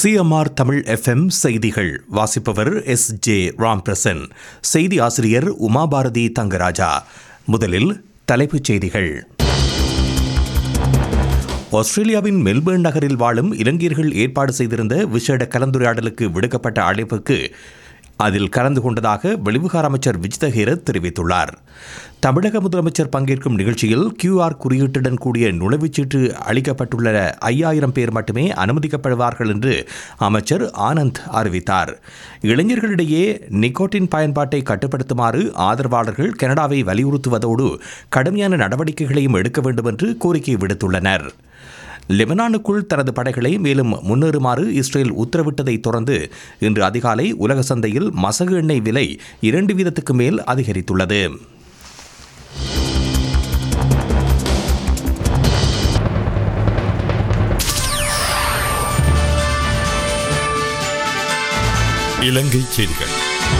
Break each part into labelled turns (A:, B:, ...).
A: CMR Tamil FM செய்திகள் வாசிப்பவர் S J Ramprasan செய்தி ஆசிரியர் உமாபாரதி தங்கராஜா முதலில் தலைப்புச் செய்திகள் ஆஸ்திரேலியாவின் மெல்பேர்ன் நகரில் வாழும் இலங்கையர்கள் ஏற்பாடு செய்திருந்த விசேட கலந்துரையாடலுக்கு விடுக்கப்பட்ட அழைப்புக்கு அதில் கலந்து கொண்டதாக வெளிவிகார அமைச்சர் விஜிதஹீரத் தெரிவித்துள்ளார் தமிழக முதலமைச்சர் பங்கேற்கும் நிகழ்ச்சியில் கியூஆர் குறியீட்டுடன் கூடிய நுழைவுச்சீட்டு அளிக்கப்பட்டுள்ள ஐயாயிரம் பேர் மட்டுமே அனுமதிக்கப்படுவார்கள் என்று அமைச்சர் ஆனந்த் அறிவித்தார் இளைஞர்களிடையே நிக்கோட்டின் பயன்பாட்டை கட்டுப்படுத்துமாறு ஆதரவாளர்கள் கனடாவை வலியுறுத்துவதோடு கடுமையான நடவடிக்கைகளையும் எடுக்க வேண்டும் என்று கோரிக்கை விடுத்துள்ளனர் லெபனானுக்குள் தனது படைகளை மேலும் முன்னேறுமாறு இஸ்ரேல் உத்தரவிட்டதை தொடர்ந்து இன்று அதிகாலை உலக சந்தையில் மசகு எண்ணெய் விலை இரண்டு வீதத்துக்கு மேல் அதிகரித்துள்ளது
B: இலங்கை செய்திகள்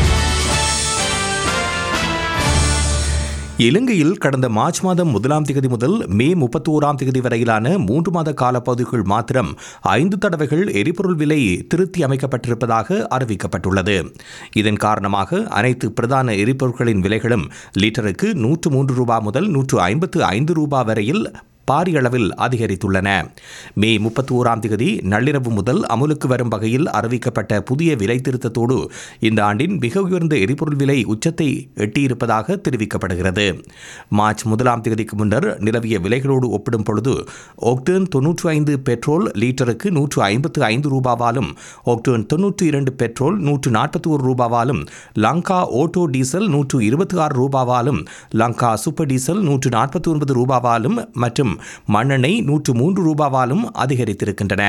A: இலங்கையில் கடந்த மார்ச் மாதம் முதலாம் தேதி முதல் மே முப்பத்தி ஓராம் தேதி வரையிலான மூன்று மாத காலப்பகுதிக்குள் மாத்திரம் ஐந்து தடவைகள் எரிபொருள் விலை திருத்தி அமைக்கப்பட்டிருப்பதாக அறிவிக்கப்பட்டுள்ளது இதன் காரணமாக அனைத்து பிரதான எரிபொருட்களின் விலைகளும் லிட்டருக்கு நூற்று மூன்று ரூபாய் முதல் நூற்று ஐம்பத்து ஐந்து ரூபாய் வரையில் பாரிய அளவில் அதிகரித்துள்ளன மே முப்பத்தி ஓராம் தேதி நள்ளிரவு முதல் அமுலுக்கு வரும் வகையில் அறிவிக்கப்பட்ட புதிய விலை திருத்தத்தோடு இந்த ஆண்டின் மிக உயர்ந்த எரிபொருள் விலை உச்சத்தை எட்டியிருப்பதாக தெரிவிக்கப்படுகிறது மார்ச் முதலாம் தேதிக்கு முன்னர் நிலவிய விலைகளோடு ஒப்பிடும் பொழுது ஒக்டேன் தொன்னூற்று ஐந்து பெட்ரோல் லீட்டருக்கு நூற்று ஐம்பத்து ஐந்து ரூபாவாலும் ஒக்டேன் தொன்னூற்று இரண்டு பெட்ரோல் நூற்று நாற்பத்தி ஒரு ரூபாவாலும் லங்கா ஓட்டோ டீசல் நூற்று இருபத்தி ஆறு ரூபாவாலும் லங்கா சூப்பர் டீசல் நூற்று நாற்பத்தி ஒன்பது ரூபாவாலும் மற்றும் மண்ணெண்ணெய் நூற்று மூன்று ரூபாவாலும் அதிகரித்திருக்கின்றன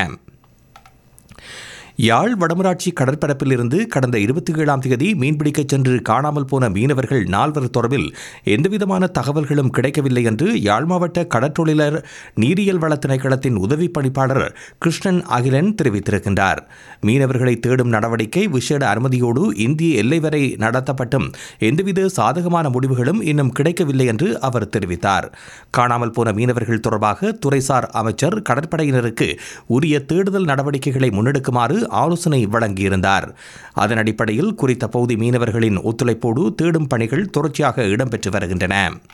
A: யாழ் வடமராட்சி கடற்பரப்பில் இருந்து கடந்த இருபத்தி ஏழாம் தேதி மீன்பிடிக்கச் சென்று காணாமல் போன மீனவர்கள் நால்வர் தொடர்பில் எந்தவிதமான தகவல்களும் கிடைக்கவில்லை என்று யாழ் மாவட்ட கடற்றொழிலர் நீரியல் வள திணைக்களத்தின் உதவி பணிப்பாளர் கிருஷ்ணன் அகிலன் தெரிவித்திருக்கின்றார் மீனவர்களை தேடும் நடவடிக்கை விசேட அனுமதியோடு இந்திய எல்லை வரை நடத்தப்பட்டும் எந்தவித சாதகமான முடிவுகளும் இன்னும் கிடைக்கவில்லை என்று அவர் தெரிவித்தார் காணாமல் போன மீனவர்கள் தொடர்பாக துறைசார் அமைச்சர் கடற்படையினருக்கு உரிய தேடுதல் நடவடிக்கைகளை முன்னெடுக்குமாறு ஆலோசனை வழங்கியிருந்தார் அதன் அடிப்படையில் குறித்த பகுதி மீனவர்களின் ஒத்துழைப்போடு தேடும் பணிகள் தொடர்ச்சியாக இடம்பெற்று வருகின்றன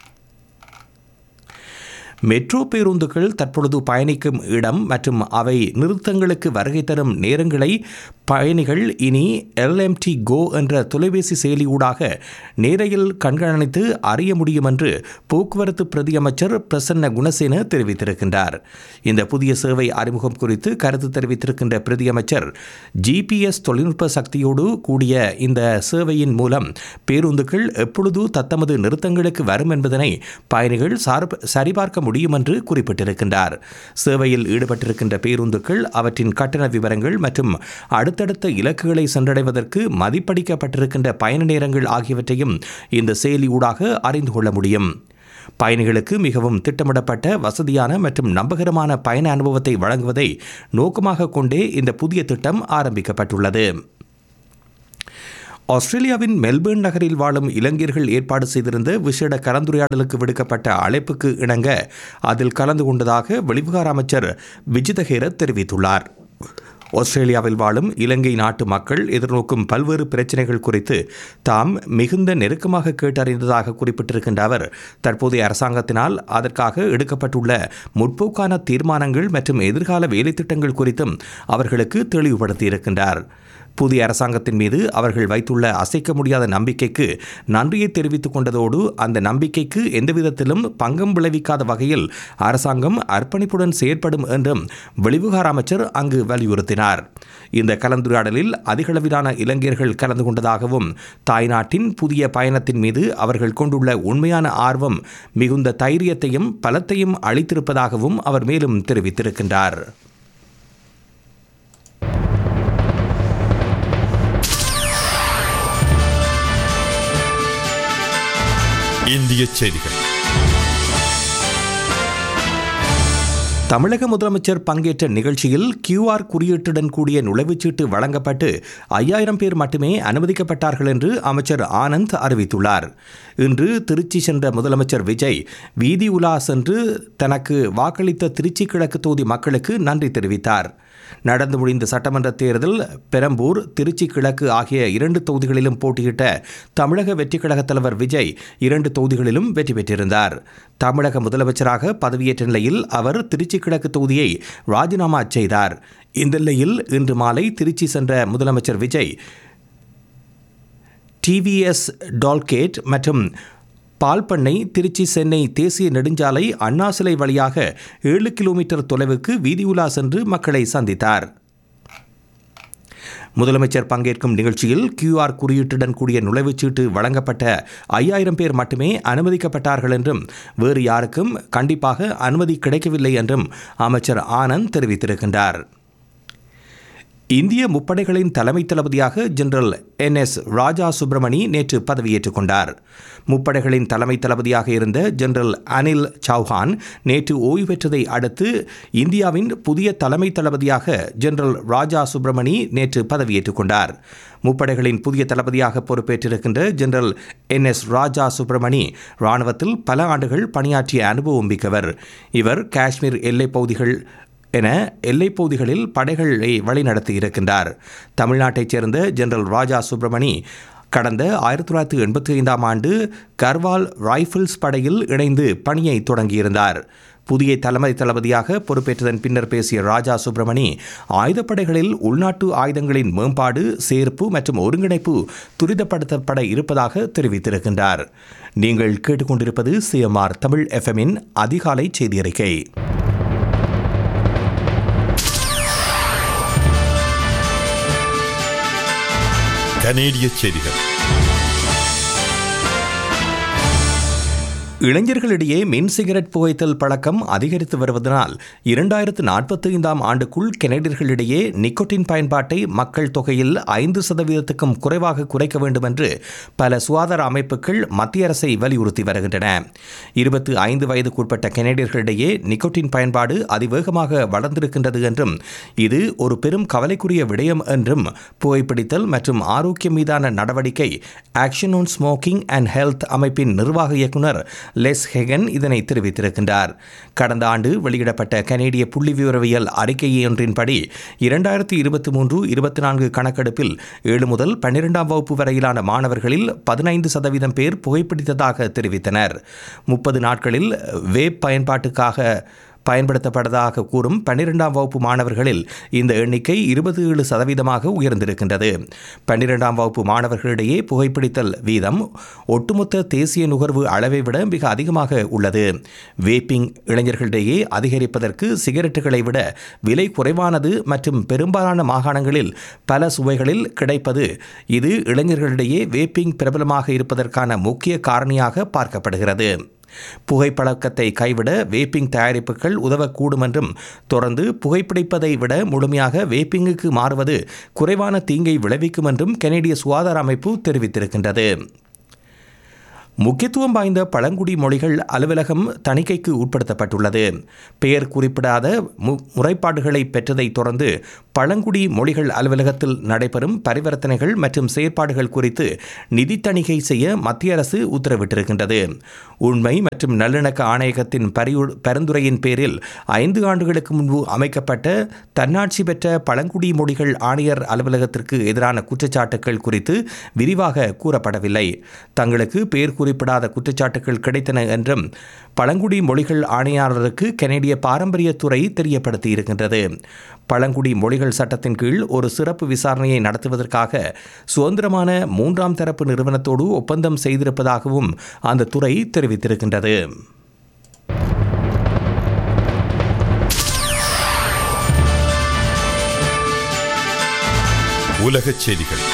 A: மெட்ரோ பேருந்துகள் தற்பொழுது பயணிக்கும் இடம் மற்றும் அவை நிறுத்தங்களுக்கு வருகை தரும் நேரங்களை பயணிகள் இனி எல்எம்டி கோ என்ற தொலைபேசி செயலியூடாக நேரையில் கண்காணித்து அறிய முடியும் என்று போக்குவரத்து பிரதியமைச்சர் பிரசன்ன குணசேன தெரிவித்திருக்கின்றார் இந்த புதிய சேவை அறிமுகம் குறித்து கருத்து தெரிவித்திருக்கின்ற பிரதியமைச்சர் ஜிபிஎஸ் தொழில்நுட்ப சக்தியோடு கூடிய இந்த சேவையின் மூலம் பேருந்துகள் எப்பொழுது தத்தமது நிறுத்தங்களுக்கு வரும் என்பதனை பயணிகள் சரிபார்க்க முடியும் என்று குறிப்பிட்டிருக்கின்றார் சேவையில் ஈடுபட்டிருக்கின்ற பேருந்துகள் அவற்றின் கட்டண விவரங்கள் மற்றும் அடுத்தடுத்த இலக்குகளை சென்றடைவதற்கு மதிப்பளிக்கப்பட்டிருக்கின்ற பயண நேரங்கள் ஆகியவற்றையும் இந்த செயலி ஊடாக அறிந்து கொள்ள முடியும் பயணிகளுக்கு மிகவும் திட்டமிடப்பட்ட வசதியான மற்றும் நம்பகரமான பயண அனுபவத்தை வழங்குவதை நோக்கமாக கொண்டே இந்த புதிய திட்டம் ஆரம்பிக்கப்பட்டுள்ளது ஆஸ்திரேலியாவின் மெல்பேர்ன் நகரில் வாழும் இளைஞர்கள் ஏற்பாடு செய்திருந்த விசேட கலந்துரையாடலுக்கு விடுக்கப்பட்ட அழைப்புக்கு இணங்க அதில் கலந்து கொண்டதாக வெளிவிகார அமைச்சர் விஜிதஹேரத் தெரிவித்துள்ளார் ஆஸ்திரேலியாவில் வாழும் இலங்கை நாட்டு மக்கள் எதிர்நோக்கும் பல்வேறு பிரச்சினைகள் குறித்து தாம் மிகுந்த நெருக்கமாக கேட்டறிந்ததாக குறிப்பிட்டிருக்கின்ற அவர் தற்போதைய அரசாங்கத்தினால் அதற்காக எடுக்கப்பட்டுள்ள முற்போக்கான தீர்மானங்கள் மற்றும் எதிர்கால வேலைத்திட்டங்கள் குறித்தும் அவர்களுக்கு தெளிவுபடுத்தியிருக்கின்றார் புதிய அரசாங்கத்தின் மீது அவர்கள் வைத்துள்ள அசைக்க முடியாத நம்பிக்கைக்கு நன்றியை தெரிவித்துக் கொண்டதோடு அந்த நம்பிக்கைக்கு எந்தவிதத்திலும் பங்கம் விளைவிக்காத வகையில் அரசாங்கம் அர்ப்பணிப்புடன் செயற்படும் என்றும் வெளிவிகார அமைச்சர் அங்கு வலியுறுத்தினார் இந்த கலந்துரையாடலில் அதிகளவிலான இளைஞர்கள் கலந்து கொண்டதாகவும் தாய்நாட்டின் புதிய பயணத்தின் மீது அவர்கள் கொண்டுள்ள உண்மையான ஆர்வம் மிகுந்த தைரியத்தையும் பலத்தையும் அளித்திருப்பதாகவும் அவர் மேலும் தெரிவித்திருக்கின்றார்
B: இந்திய செய்திகள்
A: தமிழக முதலமைச்சர் பங்கேற்ற நிகழ்ச்சியில் கியூஆர் குறியீட்டுடன் கூடிய நுழைவுச்சீட்டு வழங்கப்பட்டு ஐயாயிரம் பேர் மட்டுமே அனுமதிக்கப்பட்டார்கள் என்று அமைச்சர் ஆனந்த் அறிவித்துள்ளார் இன்று திருச்சி சென்ற முதலமைச்சர் விஜய் வீதி உலா சென்று தனக்கு வாக்களித்த திருச்சி கிழக்கு தொகுதி மக்களுக்கு நன்றி தெரிவித்தார் நடந்து முடிந்த சட்டமன்ற தேர்தல் பெரம்பூர் திருச்சி கிழக்கு ஆகிய இரண்டு தொகுதிகளிலும் போட்டியிட்ட தமிழக வெற்றிக் கழகத் தலைவர் விஜய் இரண்டு தொகுதிகளிலும் வெற்றி பெற்றிருந்தார் தமிழக முதலமைச்சராக பதவியேற்ற நிலையில் அவர் திருச்சி கிழக்கு தொகுதியை ராஜினாமா செய்தார் இந்த நிலையில் இன்று மாலை திருச்சி சென்ற முதலமைச்சர் விஜய் டிவிஎஸ் டால்கேட் மற்றும் பால்பண்ணை திருச்சி சென்னை தேசிய நெடுஞ்சாலை அண்ணா சிலை வழியாக ஏழு கிலோமீட்டர் தொலைவுக்கு வீதியுலா சென்று மக்களை சந்தித்தார் முதலமைச்சர் பங்கேற்கும் நிகழ்ச்சியில் கியூஆர் குறியீட்டுடன் கூடிய நுழைவுச்சீட்டு வழங்கப்பட்ட ஐயாயிரம் பேர் மட்டுமே அனுமதிக்கப்பட்டார்கள் என்றும் வேறு யாருக்கும் கண்டிப்பாக அனுமதி கிடைக்கவில்லை என்றும் அமைச்சர் ஆனந்த் தெரிவித்திருக்கின்றார் இந்திய முப்படைகளின் தலைமை தளபதியாக general N S Raja Subramani நேற்று பதவியேற்றுக் கொண்டார் முப்படைகளின் தலைமை தளபதியாக இருந்த ஜெனரல் அனில் சௌஹான் நேற்று ஓய்வு பெற்றதை அடுத்து இந்தியாவின் புதிய தலைமை தளபதியாக ஜெனரல் ராஜா சுப்பிரமணி நேற்று பதவியேற்றுக் கொண்டார் முப்படைகளின் புதிய தளபதியாக பொறுப்பேற்றிருக்கின்ற general N S Raja Subramani இராணுவத்தில் பல ஆண்டுகள் பணியாற்றிய அனுபவம் மிக்கவர் இவர் காஷ்மீர் எல்லைப் பகுதிகள் என எல்லைப் பகுதிகளில் படைகளை வழிநடத்தி இருக்கின்றார் தமிழ்நாட்டைச் சேர்ந்த ஜெனரல் ராஜா சுப்பிரமணி கடந்த ஆயிரத்தி தொள்ளாயிரத்தி எண்பத்தி ஐந்தாம் ஆண்டு கர்வால் ரைஃபிள்ஸ் படையில் இணைந்து பணியை தொடங்கியிருந்தார் புதிய தலைமை தளபதியாக பொறுப்பேற்றதன் பின்னர் பேசிய ராஜா சுப்பிரமணி ஆயுதப்படைகளில் உள்நாட்டு ஆயுதங்களின் மேம்பாடு சேர்ப்பு மற்றும் ஒருங்கிணைப்பு துரிதப்படுத்தப்பட இருப்பதாக தெரிவித்திருக்கின்றார் நீங்கள் கேட்டுக்கொண்டிருப்பது சிஎம்ஆர் தமிழ் எஃப்எம்மின் அதிகாலை செய்தி அறிக்கை
B: கனேடிய செய்திகள்
A: இளைஞர்களிடையே மின் சிகரெட் புகைத்தல் பழக்கம் அதிகரித்து வருவதனால் இரண்டாயிரத்து நாற்பத்தி ஐந்தாம் ஆண்டுக்குள் கெனடியர்களிடையே நிக்கோட்டின் பயன்பாட்டை மக்கள் தொகையில் ஐந்து சதவீதத்துக்கும் குறைவாக குறைக்க வேண்டும் என்று பல சுகாதார அமைப்புகள் மத்திய அரசை வலியுறுத்தி வருகின்றன இருபத்தி ஐந்து வயதுக்குட்பட்ட கெனடியர்களிடையே நிக்கோட்டின் பயன்பாடு அதிவேகமாக வளர்ந்திருக்கின்றது என்றும் இது ஒரு பெரும் கவலைக்குரிய விடயம் என்றும் புகைப்பிடித்தல் மற்றும் ஆரோக்கியம் மீதான நடவடிக்கை action on smoking and health அமைப்பின் நிர்வாக இயக்குனர் லெஸ் ஹெகன் இதனை தெரிவித்திருக்கின்றார் கடந்த ஆண்டு வெளியிடப்பட்ட கனேடிய புள்ளி விவரவியல் அறிக்கையொன்றின்படி இரண்டாயிரத்தி இருபத்தி மூன்று இருபத்தி நான்கு கணக்கெடுப்பில் ஏழு முதல் பன்னிரெண்டாம் வகுப்பு வரையிலான மாணவர்களில் பதினைந்து சதவீதம் பேர் புகைப்பிடித்ததாக தெரிவித்தனர் முப்பது நாட்களில் வேப் பயன்பாட்டுக்காக பயன்படுத்தப்பட்டதாக கூறும் பன்னிரெண்டாம் வகுப்பு மாணவர்களில் இந்த எண்ணிக்கை இருபத்தி ஏழு சதவீதமாக உயர்ந்திருக்கின்றது பன்னிரெண்டாம் வகுப்பு மாணவர்களிடையே புகைப்பிடித்தல் வீதம் ஒட்டுமொத்த தேசிய நுகர்வு அளவை விட மிக அதிகமாக உள்ளது வேப்பிங் இளைஞர்களிடையே அதிகரிப்பதற்கு சிகரெட்டுகளை விட விலை குறைவானது மற்றும் பெரும்பாலான மாகாணங்களில் பல சுவைகளில் கிடைப்பது இது இளைஞர்களிடையே வேப்பிங் பிரபலமாக இருப்பதற்கான முக்கிய காரணியாக பார்க்கப்படுகிறது புகைப்பழக்கத்தை கைவிட வேப்பிங் தயாரிப்புகள் உதவக்கூடும் என்றும் தொடர்ந்து புகைப்பிடிப்பதை விட முழுமையாக வேப்பிங்குக்கு மாறுவது குறைவான தீங்கை விளைவிக்கும் என்றும் கனேடிய சுகாதார அமைப்பு தெரிவித்திருக்கின்றது முக்கியத்துவம் வாய்ந்த பழங்குடி மொழிகள் அலுவலகம் தணிக்கைக்கு உட்படுத்தப்பட்டுள்ளது பெயர் குறிப்பிடாத மு- முறைப்பாடுகளை பெற்றதை தொடர்ந்து பழங்குடி மொழிகள் அலுவலகத்தில் நடைபெறும் பரிவர்த்தனைகள் மற்றும் செயற்பாடுகள் குறித்து நிதி தணிக்கை செய்ய மத்திய அரசு உத்தரவிட்டிருக்கின்றது உண்மை மற்றும் நல்லிணக்க ஆணையகத்தின் பரிவு- பரிந்துரையின் பேரில் ஐந்து ஆண்டுகளுக்கு முன்பு அமைக்கப்பட்ட தன்னாட்சி பெற்ற பழங்குடி மொழிகள் ஆணையர் அலுவலகத்திற்கு எதிரான குற்றச்சாட்டுகள் குறித்து விரிவாக கூறப்படவில்லை தங்களுக்கு பெயர் குறிப்பிடாத குற்றச்சாட்டுகள் கிடைத்தன என்றும் பழங்குடி மொழிகள் ஆணையாளருக்கு கனேடிய பாரம்பரியத்துறை தெரியப்படுத்தி இருக்கின்றது பழங்குடி மொழிகள் சட்டத்தின் கீழ் ஒரு சிறப்பு விசாரணையை நடத்துவதற்காக சுதந்திரமான மூன்றாம் தரப்பு நிறுவனத்தோடு ஒப்பந்தம் செய்திருப்பதாகவும் அந்த துறை தெரிவித்திருக்கின்றது
B: உலகச் செய்திகள்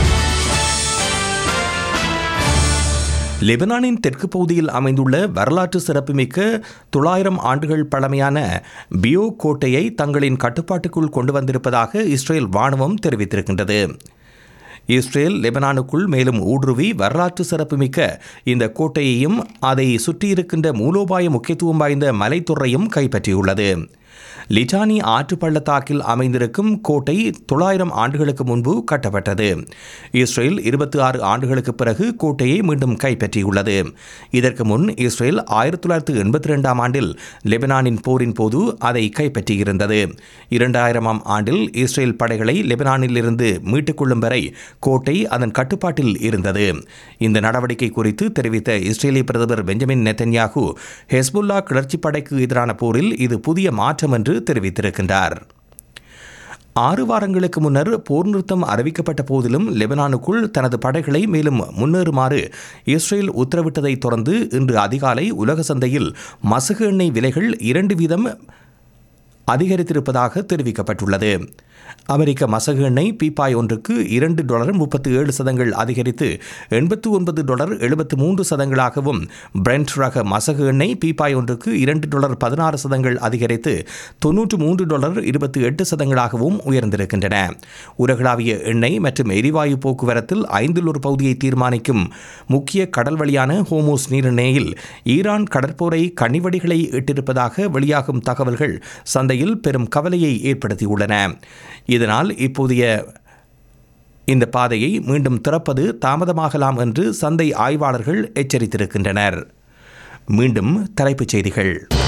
A: லெபனானின் தெற்கு பகுதியில் அமைந்துள்ள வரலாற்று சிறப்புமிக்க தொள்ளாயிரம் ஆண்டுகள் பழமையான பியோ கோட்டையை தங்களின் கட்டுப்பாட்டுக்குள் கொண்டு வந்திருப்பதாக இஸ்ரேல் வானவம் தெரிவித்திருக்கின்றது இஸ்ரேல் லெபனானுக்குள் மேலும் ஊடுருவி வரலாற்று சிறப்புமிக்க இந்த கோட்டையையும் அதை சுற்றியிருக்கின்ற மூலோபாய முக்கியத்துவம் வாய்ந்த மலைத்தொற்றையும் கைப்பற்றியுள்ளது லிட்டானி ஆற்று பள்ளத்தாக்கில் அமைந்திருக்கும் கோட்டை தொள்ளாயிரம் ஆண்டுகளுக்கு முன்பு கட்டப்பட்டது இஸ்ரேல் இருபத்தி ஆறு ஆண்டுகளுக்கு பிறகு கோட்டையை மீண்டும் கைப்பற்றியுள்ளது இதற்கு முன் இஸ்ரேல் ஆயிரத்தி தொள்ளாயிரத்தி எண்பத்தி ரெண்டாம் ஆண்டில் லெபனானின் போரின் போது அதை கைப்பற்றியிருந்தது இரண்டாயிரமாம் ஆண்டில் இஸ்ரேல் படைகளை லெபனானில் இருந்து மீட்டுக் கொள்ளும் வரை கோட்டை அதன் கட்டுப்பாட்டில் இருந்தது இந்த நடவடிக்கை குறித்து தெரிவித்த இஸ்ரேலிய பிரதமர் பெஞ்சமின் நெத்தன்யாகு ஹெஸ்புல்லா கிளர்ச்சி படைக்கு எதிரான போரில் இது புதிய மாற்றம் என்று தெரிவித்திருக்கின்றார் ஆறு வாரங்களுக்கு முன்னர் போர் நிறுத்தம் அறிவிக்கப்பட்ட போதிலும் லெபனானுக்குள் தனது படைகளை மேலும் முன்னேறுமாறு இஸ்ரேல் உத்தரவிட்டதைத் தொடர்ந்து இன்று அதிகாலை உலக சந்தையில் மசகு எண்ணெய் விலைகள் இரண்டு வீதம் அதிகரித்திருப்பதாக தெரிவிக்கப்பட்டுள்ளது அமெரிக்க மசகு எண்ணெய் பீப்பாய் ஒன்றுக்கு இரண்டு டாலர் முப்பத்தி ஏழு சதங்கள் அதிகரித்து எண்பத்து ஒன்பது டாலர் எழுபத்து மூன்று சதங்களாகவும் பிரெண்ட் ரக மசகு எண்ணெய் பீப்பாய் ஒன்றுக்கு இரண்டு டாலர் பதினாறு சதங்கள் அதிகரித்து தொன்னூற்று மூன்று டாலர் இருபத்தி எட்டு சதங்களாகவும் உயர்ந்திருக்கின்றன உலகளாவிய எண்ணெய் மற்றும் எரிவாயு போக்குவரத்தில் ஐந்தில் ஒரு பகுதியை தீர்மானிக்கும் முக்கிய கடல் வழியான ஹோமோஸ் நீரிணையில் ஈரான் கடற்போரை கனிவடிகளை இட்டிருப்பதாக வெளியாகும் தகவல்கள் சந்தையில் பெரும் கவலையை ஏற்படுத்தியுள்ளன இதனால் இப்போதைய இந்த பாதையை மீண்டும் திறப்பது தாமதமாகலாம் என்று சந்தை ஆய்வாளர்கள் எச்சரித்திருக்கின்றனர் மீண்டும் தலைப்புச் செய்திகள்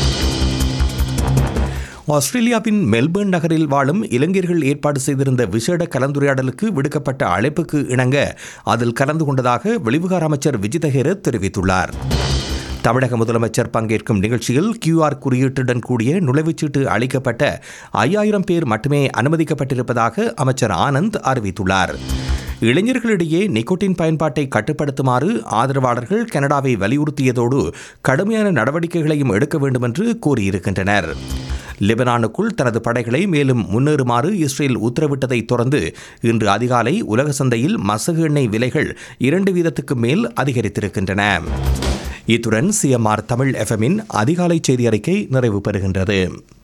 A: ஆஸ்திரேலியாவின் மெல்பர்ன் நகரில் வாழும் இளைஞர்கள் ஏற்பாடு செய்திருந்த விசேட கலந்துரையாடலுக்கு விடுக்கப்பட்ட அழைப்புக்கு இணங்க அதில் கலந்து கொண்டதாக வெளிவிகார அமைச்சர் விஜிதஹேர தெரிவித்துள்ளார் தமிழக முதலமைச்சர் பங்கேற்கும் நிகழ்ச்சியில் கியூஆர் குறியீட்டுடன் கூடிய நுழைவுச்சீட்டு அளிக்கப்பட்ட ஐயாயிரம் பேர் மட்டுமே அனுமதிக்கப்பட்டிருப்பதாக அமைச்சர் ஆனந்த் அறிவித்துள்ளார் இளைஞர்களிடையே நிக்கோட்டின் பயன்பாட்டை கட்டுப்படுத்துமாறு ஆதரவாளர்கள் கனடாவை வலியுறுத்தியதோடு கடுமையான நடவடிக்கைகளையும் எடுக்க வேண்டும் என்று கூறியிருக்கின்றனர் லெபனானுக்குள் தனது படைகளை மேலும் முன்னேறுமாறு இஸ்ரேல் உத்தரவிட்டதை தொடர்ந்து இன்று அதிகாலை உலக சந்தையில் மசகு எண்ணெய் விலைகள் இரண்டு வீதத்துக்கு மேல் அதிகரித்திருக்கின்றன இத்துடன் சிஎம்ஆர் தமிழ் எஃப்எம்மின் அதிகாலை செய்தி அறிக்கை நிறைவு பெறுகின்றது